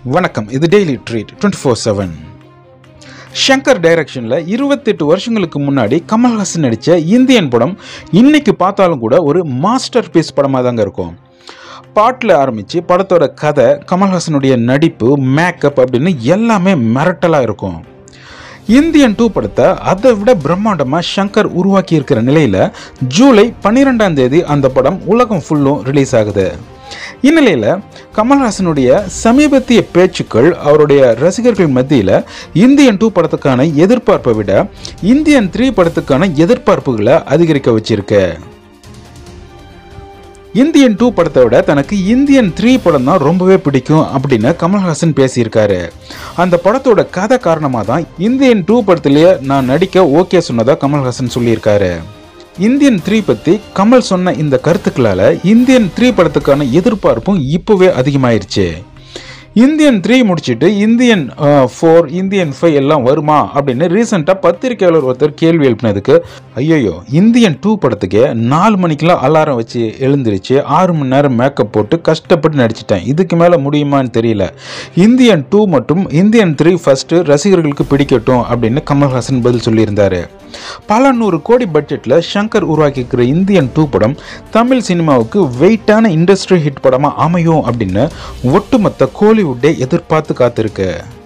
வணக்கம் இது daily treat twenty four seven Shankar டைரக்ஷனில் இருபத்தெட்டு வருஷங்களுக்கு முன்னாடி கமல்ஹாசன் நடித்த இந்தியன் படம் இன்னைக்கு பார்த்தாலும் கூட ஒரு மாஸ்டர் பீஸ் படமாக தாங்க இருக்கும் பாட்டில் ஆரம்பித்து படத்தோட கதை கமல்ஹாசனுடைய நடிப்பு மேக்கப் அப்படின்னு எல்லாமே மிரட்டலாக இருக்கும் இந்தியன் டூ படத்தை அதை விட பிரம்மாண்டமாக ஷங்கர் உருவாக்கி இருக்கிற நிலையில் ஜூலை பன்னிரெண்டாம் தேதி அந்த படம் உலகம் ஃபுல்லும் ரிலீஸ் ஆகுது இந்நிலையில் கமல்ஹாசனுடைய சமீபத்திய பேச்சுக்கள் அவருடைய ரசிகர்கள் மத்தியில் இந்தியன் டூ படத்துக்கான எதிர்பார்ப்பை விட இந்தியன் த்ரீ படத்துக்கான எதிர்பார்ப்புகளை அதிகரிக்க வச்சிருக்கு இந்தியன் டூ படத்தை விட தனக்கு இந்தியன் த்ரீ படம் தான் ரொம்பவே பிடிக்கும் அப்படின்னு கமல்ஹாசன் பேசியிருக்காரு அந்த படத்தோட கதை காரணமாக தான் இந்தியன் டூ படத்திலேயே நான் நடிக்க ஓகே சொன்னதா கமல்ஹாசன் சொல்லியிருக்காரு இந்தியன் த்ரீ பற்றி கமல் சொன்ன இந்த கருத்துக்களால் இந்தியன் த்ரீ படத்துக்கான எதிர்பார்ப்பும் இப்போவே அதிகமாயிருச்சு இந்தியன் த்ரீ முடிச்சுட்டு இந்தியன் ஃபோர் இந்தியன் ஃபைவ் எல்லாம் வருமா அப்படின்னு ரீசெண்டாக பத்திரிகையாளர் ஒருத்தர் கேள்வி எழுப்பினதுக்கு ஐயோயோ இந்தியன் டூ படத்துக்கே நாலு மணிக்கெல்லாம் அலாரம் வச்சு எழுந்திருச்சு ஆறு மணி நேரம் மேக்கப் போட்டு கஷ்டப்பட்டு நடிச்சிட்டேன் இதுக்கு மேலே முடியுமான்னு தெரியல இந்தியன் டூ மற்றும் இந்தியன் த்ரீ ஃபஸ்ட்டு ரசிகர்களுக்கு பிடிக்கட்டும் அப்படின்னு கமல்ஹாசன் பதில் சொல்லியிருந்தாரு பல நூறு கோடி பட்ஜெட்டில் ஷங்கர் உருவாக்கியிருக்கிற இந்தியன் டூ படம் தமிழ் சினிமாவுக்கு வெயிட்டான இண்டஸ்ட்ரி ஹிட் படமாக அமையும் அப்படின்னு ஒட்டுமொத்த கோலிவுட்டே எதிர்பார்த்து காத்திருக்கு